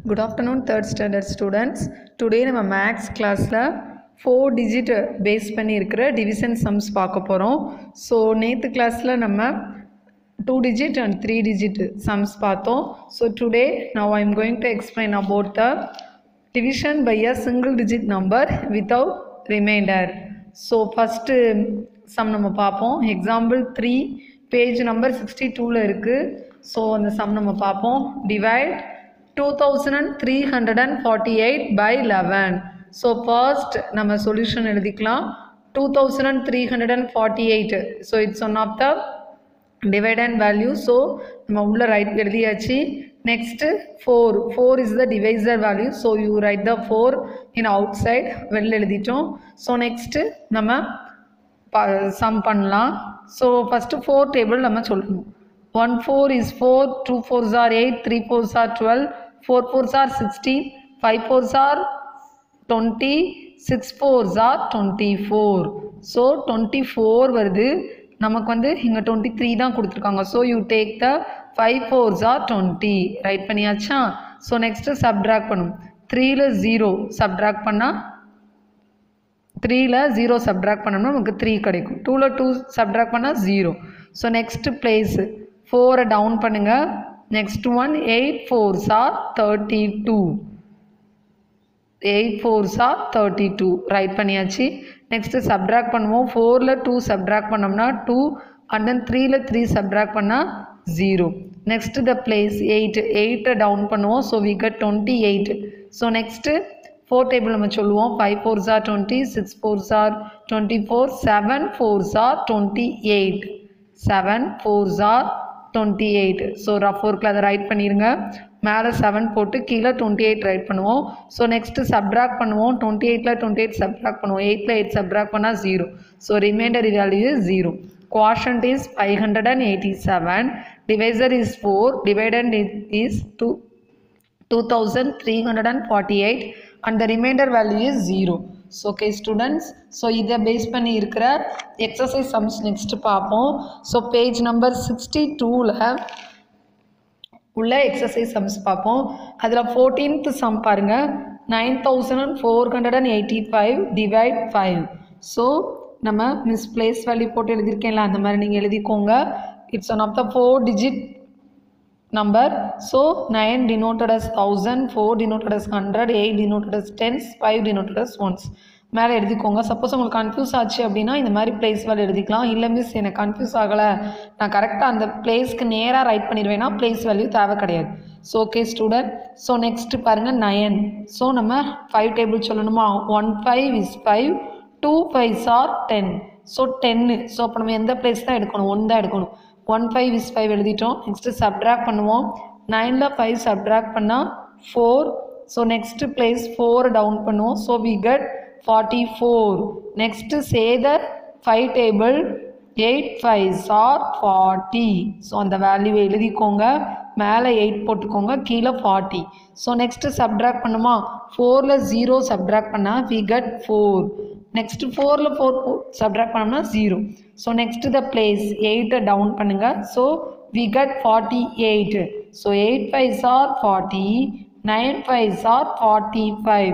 good afternoon third standard students today நம்ம maths கிளாஸில் four digit base பண்ணி இருக்கிற டிவிஷன் சம்ஸ் பார்க்க போகிறோம் ஸோ நேற்று கிளாஸில் நம்ம two digit and three digit sums பார்த்தோம் so today now I am going to explain about the division by a single digit number without remainder so first sum நம்ம பார்ப்போம் example three page number sixty டூவில் இருக்குது so அந்த sum நம்ம பார்ப்போம் divide two thousand and three hundred and forty eight by eleven so first நம்ம solution எழுதிக்கலாம் two thousand and three hundred and forty eight so it's one of the divide value so நம்ம உள்ள right எழுதியாச்சு next four four is the divisor value so you write the four in outside வெளில எழுதிட்டோம் so next நம்ம sum பண்ணலாம் so first four table நம்ம சொல்லணும் one four is four two fours are eight three fours are twelve four fours are sixteen five fours are twenty six fours are twenty four so twenty four வருது நமக்கு வந்து இங்கே twenty three தான் கொடுத்துருக்காங்க so you take the five fours are twenty right பண்ணியாச்சா so next subtract பண்ணும் த்ரீயில் zero subtract பண்ணால் த்ரீயில் ஜீரோ சப்ட்ராக்ட் பண்ணோம்னா நமக்கு த்ரீ கிடைக்கும் டூவில் டூ சப்ட்ராக்ட் பண்ணால் ஜீரோ ஸோ நெக்ஸ்ட்டு பிளேஸு ஃபோரை டவுன் பண்ணுங்கள் next one eight fours are thirty two eight fours are thirty two right பண்ணியாச்சு நெக்ஸ்ட்டு சப்ட்ராக்ட் பண்ணுவோம் ஃபோரில் டூ சப்ட்ராக்ட் பண்ணோம்னா டூ அண்ட் தென் த்ரீயில் த்ரீ சப்ட்ராக்ட் பண்ணால் zero next the place eight எயிட்டை down பண்ணுவோம் so we cut twenty eight so next four table நம்ம சொல்லுவோம் five fours are twenty six fours are twenty four seven fours are twenty eight seven fours are twenty eight so rough ஒர்க்கில் அதை right பண்ணிடுங்க மேலே seven போட்டு கீழே twenty eight right பண்ணுவோம் so next subtract பண்ணுவோம் டுவெண்ட்டி எயிட்டில் டுவெண்ட்டி எயிட் சப்ட்ராக்ட் பண்ணுவோம் எயிட்டில் எயிட் சப்ட்ராக்ட் பண்ணால் zero so remainder value is zero quotient is 587 divisor is 4 dividend is 2 2348 and the remainder value is 0 so okay students so இதை base பண்ணி இருக்கிற exercise sums next பார்ப்போம் so page number sixty டூவில் உள்ள exercise sums பார்ப்போம் அதில் fourteenth sum பாருங்கள் nine thousand four hundred and eighty five divide five so நம்ம மிஸ் பிளேஸ் வேல்யூ போட்டு எழுதியிருக்கேன்ல அந்த மாதிரி நீங்கள் எழுதிக்கோங்க it's one of the four digit number so nine denoted as thousand four denoted as hundred eight denoted as tens five denoted as ones மேலே எழுதிக்கோங்க suppose உங்களுக்கு கன்ஃபியூஸ் ஆச்சு அப்படின்னா இந்த மாதிரி பிளேஸ் வேல்யூ எழுதிக்கலாம் இல்லை மிஸ் எனக்கு கன்ஃபியூஸ் ஆகலை நான் கரெக்டாக அந்த பிளேஸ்க்கு நேராக ரைட் பண்ணிடுவேன்னா பிளேஸ் வேல்யூ தேவை கிடையாது so okay student so next பாருங்கள் நயன் ஸோ நம்ம ஃபைவ் டேபிள் சொல்லணுமா one five is five two fives are ten so டென்னு ஸோ அப்போ நம்ம எந்த பிளேஸ் தான் எடுக்கணும் ஒன் தான் எடுக்கணும் ஒன் ஃபைவ் இஸ் ஃபைவ் எழுதிட்டோம் நெக்ஸ்ட்டு சப்ட்ராக்ட் பண்ணுவோம் நைனில் ஃபைவ் சப்ட்ராக்ட் பண்ணால் four so next place four down பண்ணுவோம் so we cut forty four next say the five table eight fives are forty so அந்த வேல்யூவை எழுதிக்கோங்க மேலே எயிட் போட்டுக்கோங்க கீழே ஃபார்ட்டி ஸோ நெக்ஸ்ட்டு சப்ட்ராக்ட் பண்ணுமா ஃபோரில் ஜீரோ சப்ட்ராக்ட் பண்ணால் வி கட் ஃபோர் நெக்ஸ்ட்டு ஃபோரில் ஃபோர் சப்ட்ராக்ட் பண்ணோம்னா zero so next the place எயிட்டை டவுன் பண்ணுங்கள் so we cut forty eight so eight fives are forty nine fives are forty five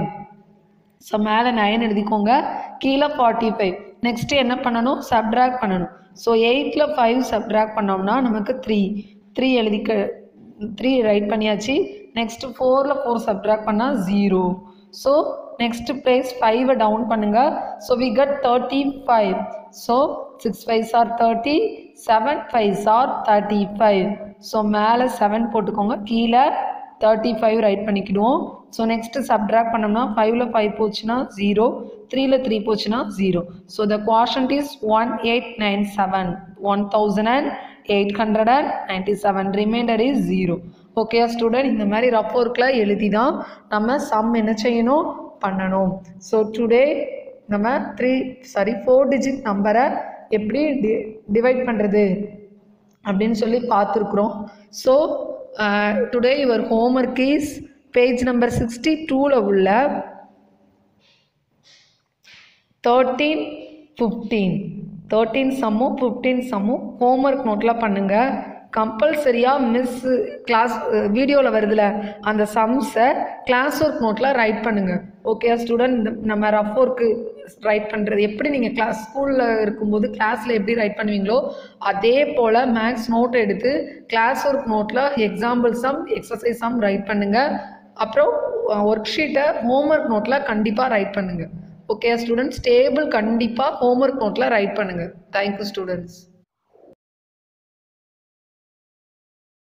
so மேலே nine எழுதிக்கோங்க கீழே forty five next என்ன பண்ணணும் subtract பண்ணணும் ஸோ எயிட்டில் ஃபைவ் சப்ட்ராக்ட் பண்ணோம்னா நமக்கு த்ரீ த்ரீ எழுதிக்க த்ரீ ரைட் பண்ணியாச்சு நெக்ஸ்ட்டு ஃபோரில் ஃபோர் சப்ட்ராக்ட் பண்ணால் ஜீரோ ஸோ நெக்ஸ்ட் பிளேஸ் ஃபைவை டவுன் பண்ணுங்கள் so we cut thirty five so six fives are thirty seven fives are thirty five so மேலே செவன் போட்டுக்கோங்க கீழே தேர்ட்டி ஃபைவ் ரைட் பண்ணிக்கிடுவோம் ஸோ நெக்ஸ்ட்டு சப்ட்ராக்ட் பண்ணோம்னா ஃபைவ்ல ஃபைவ் போச்சுன்னா ஜீரோ த்ரீல த்ரீ போச்சுன்னா zero so the quotient is one eight nine seven one thousand and eight hundred and ninety seven remainder is zero okay student இந்த மாதிரி rough ஒர்க்கில் எழுதி தான் நம்ம சம் என்ன செய்யணும் பண்ணணும் ஸோ டுடே நம்ம த்ரீ சாரி ஃபோர் டிஜிட் நம்பரை எப்படி டி டிவைட் பண்ணுறது அப்படின்னு சொல்லி பார்த்துருக்குறோம் so today your homework is page number sixty டூவில் உள்ள தேர்ட்டீன் ஃபிஃப்டீன் தேர்ட்டீன் சம்மும் ஃபிஃப்டீன் சம்மும் ஹோம்ஒர்க் நோட்டில் பண்ணுங்கள் கம்பல்சரியாக மிஸ் கிளாஸ் வீடியோவில் வருதுல அந்த சம்ஸை கிளாஸ் ஒர்க் நோட்டில் ரைட் பண்ணுங்கள் ஓகே ஸ்டூடெண்ட் நம்ம ரஃப் ஒர்க்கு ரைட் பண்ணுறது எப்படி நீங்கள் கிளாஸ் ஸ்கூலில் இருக்கும்போது கிளாஸில் எப்படி ரைட் பண்ணுவீங்களோ அதே போல் மேக்ஸ் நோட் எடுத்து கிளாஸ் ஒர்க் நோட்டில் example sum exercise sum right பண்ணுங்கள் அப்புறம் ஒர்க் ஷீட்டை ஹோம்ஒர்க் நோட்டில் கண்டிப்பாக ரைட் பண்ணுங்கள் ஓகே ஸ்டூடெண்ட்ஸ் டேபிள் கண்டிப்பாக ஹோம்ஒர்க் நோட்டில் ரைட் பண்ணுங்கள் தேங்க்யூ ஸ்டூடெண்ட்ஸ்